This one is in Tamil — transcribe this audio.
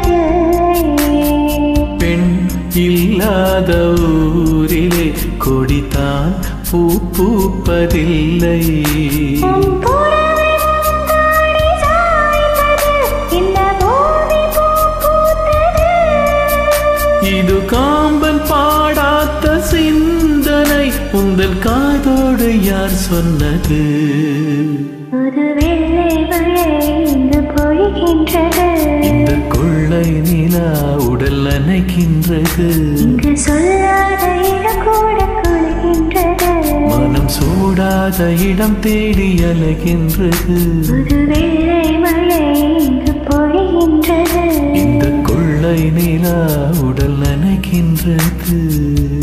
பெண் இல்லாத ஊரிலே கொடித்தான் பூ பூப்பதில்லை உன் புறவை முந்தாடி சாய்ந்தது, இந்த பூமி பூ பூத்தது. இது காம்பன் பாடாத்த சிந்தனை உங்கள் காதோடு யார் சொன்னது ஒரு வெள்ளை மழை இங்கு பொழிகின்றது இந்த கொள்ளை நிலா உடல் நனைக்கின்றது இங்கு சொல்லாத இடம் கூட குளிக்கின்றது மனம் சூடாத இடம் தேடி அலைகின்றது ஒரு வெள்ளை மழை இங்கு பொழிகின்றது இந்த கொள்ளை நிலா உடல் நனைக்கின்றது